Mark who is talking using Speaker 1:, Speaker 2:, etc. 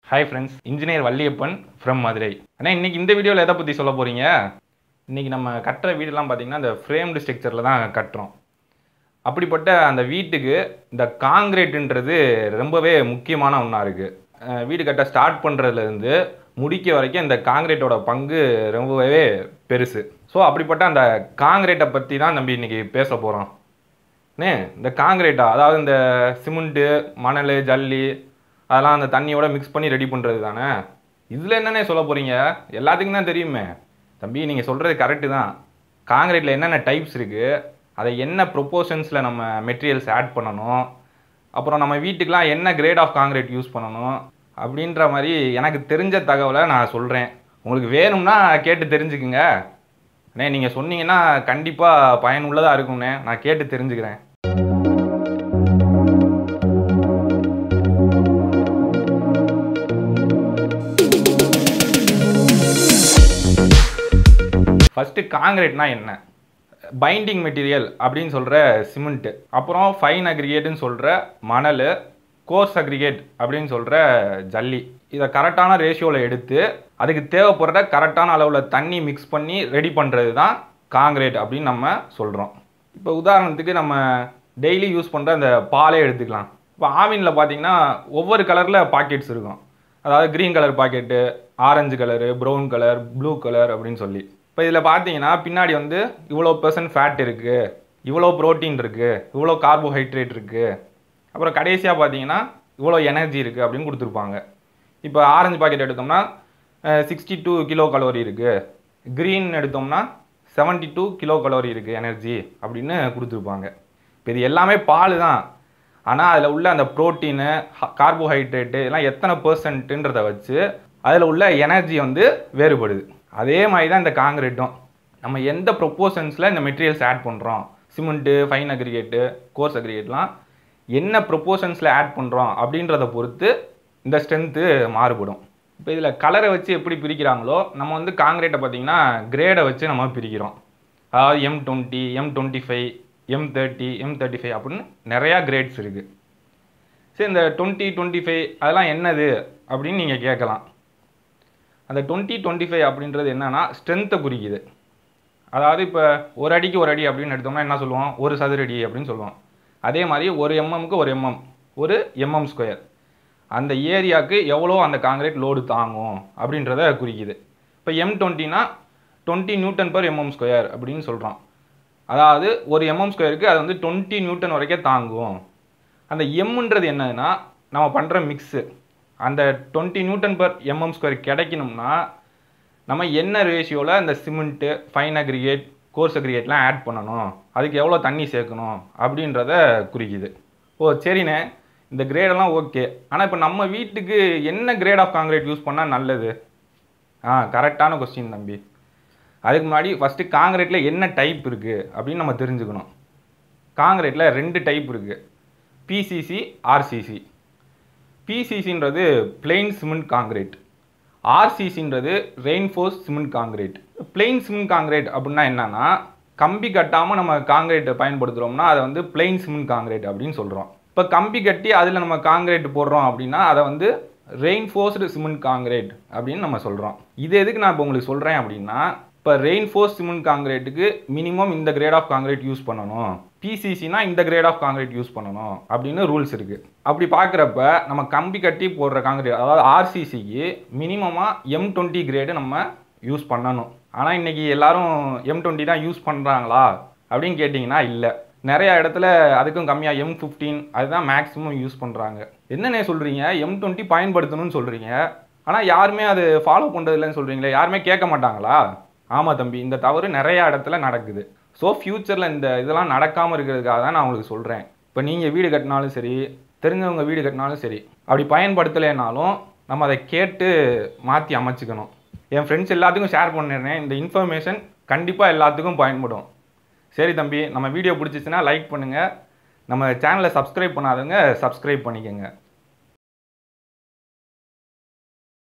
Speaker 1: hi friends engineer Valliappan from Madurai அண்ணா இன்னைக்கு இந்த வீடியோவில் எதை பற்றி சொல்ல போகிறீங்க இன்னைக்கு நம்ம கட்டுற வீடெல்லாம் பார்த்தீங்கன்னா இந்த ஃப்ரேம்டு ஸ்ட்ரக்சரில் தான் கட்டுறோம் அப்படிப்பட்ட அந்த வீட்டுக்கு இந்த காங்கிரீட்டுன்றது ரொம்பவே முக்கியமான ஒன்றா இருக்குது வீடு கட்ட ஸ்டார்ட் பண்ணுறதுலேருந்து முடிக்க வரைக்கும் இந்த காங்கிரீட்டோட பங்கு ரொம்பவே பெருசு ஸோ அப்படிப்பட்ட அந்த காங்கிரீட்டை பற்றி தான் நம்பி இன்னைக்கு பேச போகிறோம் அண்ணே இந்த காங்கிரீட்டா அதாவது இந்த சிமெண்ட்டு மணல் ஜல்லி அதெல்லாம் அந்த தண்ணியோட மிக்ஸ் பண்ணி ரெடி பண்ணுறது தானே இதில் என்னண்ணே சொல்ல போகிறீங்க எல்லாத்துக்கும் தான் தெரியுமே தம்பி நீங்கள் சொல்கிறது கரெக்டு தான் காங்கிரீட்டில் என்னென்ன டைப்ஸ் இருக்குது அதை என்ன ப்ரொப்போர்ஷன்ஸில் நம்ம மெட்டீரியல்ஸ் ஆட் பண்ணணும் அப்புறம் நம்ம வீட்டுக்கெலாம் என்ன கிரேட் ஆஃப் காங்கிரீட் யூஸ் பண்ணணும் அப்படின்ற மாதிரி எனக்கு தெரிஞ்ச தகவலை நான் சொல்கிறேன் உங்களுக்கு வேணும்னா கேட்டு தெரிஞ்சுக்குங்க அண்ணே நீங்கள் சொன்னீங்கன்னா கண்டிப்பாக பயனுள்ளதாக இருக்கும்ண்ணே நான் கேட்டு தெரிஞ்சுக்கிறேன் ஃபஸ்ட்டு காங்கிரீட்னா என்ன பைண்டிங் மெட்டீரியல் அப்படின்னு சொல்கிற சிமெண்ட்டு அப்புறம் ஃபைன் அக்ரிகேட்னு சொல்கிற மணல் கோர்ஸ் அக்ரிகேட் அப்படின்னு சொல்கிற ஜல்லி இதை கரெக்டான ரேஷியோவில் எடுத்து அதுக்கு தேவைப்படுற கரெக்டான அளவில் தண்ணி மிக்ஸ் பண்ணி ரெடி பண்ணுறது தான் காங்கிரீட் அப்படின்னு நம்ம சொல்கிறோம் இப்போ உதாரணத்துக்கு நம்ம டெய்லி யூஸ் பண்ணுற அந்த பாலே எடுத்துக்கலாம் இப்போ ஆவினில் பார்த்தீங்கன்னா ஒவ்வொரு கலரில் பாக்கெட்ஸ் இருக்கும் அதாவது green colour packet orange colour brown colour blue colour அப்படின்னு சொல்லி இப்போ இதில் பார்த்தீங்கன்னா பின்னாடி வந்து இவ்வளோ பெர்சன்ட் ஃபேட் இருக்குது இவ்வளோ ப்ரோட்டீன் இருக்குது இவ்வளோ கார்போஹைட்ரேட் இருக்குது அப்புறம் கடைசியாக பார்த்தீங்கன்னா இவ்வளோ எனர்ஜி இருக்குது அப்படின்னு கொடுத்துருப்பாங்க இப்போ ஆரஞ்சு பாக்கெட் எடுத்தோம்னா சிக்ஸ்டி டூ கிலோ கலோரி இருக்குது க்ரீன் எடுத்தோம்னா செவன்ட்டி டூ கிலோ கலோரி இருக்குது எனர்ஜி அப்படின்னு கொடுத்துருப்பாங்க இப்போ இது எல்லாமே பால் தான் ஆனால் அதில் உள்ள அந்த ப்ரோட்டீனு கார்போஹைட்ரேட்டு எல்லாம் எத்தனை பர்சன்ட்டுன்றதை வச்சு அதில் உள்ள எனர்ஜி வந்து வேறுபடுது அதே மாதிரி தான் இந்த காங்கிரீட்டும் நம்ம எந்த ப்ரொப்போர்ஷன்ஸில் இந்த மெட்டீரியல்ஸ் ஆட் பண்ணுறோம் சிமெண்ட்டு ஃபைன் அக்ரிகேட்டு கோர்ஸ் அக்ரிகேட்லாம் என்ன ப்ரொப்போர்ஷன்ஸில் ஆட் பண்ணுறோம் அப்படின்றத பொறுத்து இந்த ஸ்ட்ரென்த்து மாறுபடும் இப்போ இதில் கலரை வச்சு எப்படி பிரிக்கிறாங்களோ நம்ம வந்து காங்கிரீட்டை பார்த்திங்கன்னா கிரேடை வச்சு நம்ம பிரிக்கிறோம் அதாவது M twenty M twenty five M thirty M thirty five அப்படின்னு நிறையா கிரேட்ஸ் இருக்குது சரி இந்த டுவெண்ட்டி டுவெண்ட்டி ஃபைவ் அதெல்லாம் என்னது அப்படின்னு நீங்கள் கேட்கலாம் அந்த டுவெண்ட்டி டுவெண்ட்டி ஃபைவ் அப்படின்றது என்னன்னா ஸ்ட்ரென்த்தை குறிக்குது அதாவது இப்போ ஒரு அடிக்கு ஒரு அடி அப்படின்னு எடுத்தோம்னா என்ன சொல்லுவோம் ஒரு சதுரடி அப்படின்னு சொல்லுவோம் அதே மாதிரி ஒரு எம்எம்க்கு ஒரு எம்எம் ஒரு எம்எம் ஸ்கொயர் அந்த ஏரியாவுக்கு எவ்வளோ அந்த காங்கிரீட் லோடு தாங்கும் அப்படின்றத குறிக்குது இப்போ எம் டுவெண்ட்டினா twenty newton per mm square அப்படின்னு சொல்கிறோம் அதாவது ஒரு எம்எம் ஸ்கொயருக்கு அது வந்து டுவெண்ட்டி நியூட்டன் வரைக்கும் தாங்கும் அந்த எம்ன்றது என்னதுன்னா நம்ம பண்ணுற மிக்ஸு அந்த twenty newton per mm square கிடைக்கணும்னா நம்ம என்ன ரேஷியோவில் இந்த சிமெண்ட்டு ஃபைன் அக்ரிகேட் கோர்ஸ் அக்ரிகேட்லாம் ஆட் பண்ணணும் அதுக்கு எவ்வளோ தண்ணி சேர்க்கணும் அப்படின்றத குறிக்குது ஓ சரிண்ணே இந்த கிரேடெல்லாம் ஓகே ஆனால் இப்போ நம்ம வீட்டுக்கு என்ன கிரேட் ஆஃப் காங்கிரீட் யூஸ் பண்ணால் நல்லது ஆ கரெக்டான கொஸ்டின் தம்பி அதுக்கு முன்னாடி ஃபஸ்ட்டு காங்கிரீட்டில் என்ன டைப் இருக்குது அப்படின்னு நம்ம தெரிஞ்சுக்கணும் காங்கிரீட்டில் ரெண்டு டைப் இருக்குது பிசிசி ஆர்சிசி பிசிசின்றது பிளெயின் சிமெண்ட் காங்கிரீட் ஆர்சிசின்றது reinforce cement concrete plain cement concrete அப்படின்னா என்னன்னா கம்பி கட்டாமல் நம்ம காங்கிரீட்டை பயன்படுத்துகிறோம்னா அதை வந்து பிளெயின் சிமெண்ட் காங்கிரீட் அப்படின்னு சொல்கிறோம் இப்போ கம்பி கட்டி அதில் நம்ம காங்கிரீட் போடுறோம் அப்படின்னா அதை வந்து ரெயின்ஃபோர்ஸ்டு சிமெண்ட் காங்கிரீட் அப்படின்னு நம்ம சொல்கிறோம் இது எதுக்கு நான் இப்போ உங்களுக்கு சொல்கிறேன் அப்படின்னா இப்போ ரெயின்ஃபோர்ஸ் சிமெண்ட் காங்கிரீட்டுக்கு மினிமம் இந்த கிரேட் ஆஃப் காங்கிரீட் யூஸ் பண்ணணும் பிசிசினா இந்த கிரேட் ஆஃப் காங்கிரீட் யூஸ் பண்ணணும் அப்படின்னு ரூல்ஸ் இருக்குது அப்படி பார்க்குறப்ப நம்ம கம்பி கட்டி போடுற காங்கிரீட் அதாவது ஆர்சிசிக்கு மினிமமாக எம் டுவெண்ட்டி கிரேடு நம்ம யூஸ் பண்ணணும் ஆனால் இன்றைக்கி எல்லாரும் எம் டுவெண்ட்டி தான் யூஸ் பண்ணுறாங்களா அப்படின்னு கேட்டிங்கன்னா இல்லை நிறைய இடத்துல அதுக்கும் கம்மியாக எம் ஃபிஃப்டீன் அதுதான் மேக்ஸிமம் யூஸ் பண்ணுறாங்க என்னென்ன சொல்கிறீங்க எம் டுவெண்ட்டி பயன்படுத்தணும்னு சொல்கிறீங்க ஆனால் யாருமே அது ஃபாலோ பண்ணுறதில்லன்னு சொல்கிறீங்களே யாருமே கேட்க மாட்டாங்களா ஆமாம் தம்பி இந்த தவறு நிறைய இடத்துல நடக்குது ஸோ ஃப்யூச்சரில் இந்த இதெல்லாம் நடக்காமல் இருக்கிறதுக்காக தான் நான் உங்களுக்கு சொல்கிறேன் இப்போ நீங்கள் வீடு கட்டினாலும் சரி தெரிஞ்சவங்க வீடு கட்டினாலும் சரி அப்படி பயன்படுத்தலைனாலும் நம்ம அதை கேட்டு மாற்றி அமைச்சுக்கணும் என் ஃப்ரெண்ட்ஸ் எல்லாத்துக்கும் ஷேர் பண்ணிடுறேன் இந்த இன்ஃபர்மேஷன் கண்டிப்பாக எல்லாத்துக்கும் பயன்படும் சரி தம்பி நம்ம வீடியோ பிடிச்சிச்சின்னா லைக் பண்ணுங்கள் நம்ம சேனலை சப்ஸ்கிரைப் பண்ணாதவங்க சப்ஸ்கிரைப் பண்ணிக்கோங்க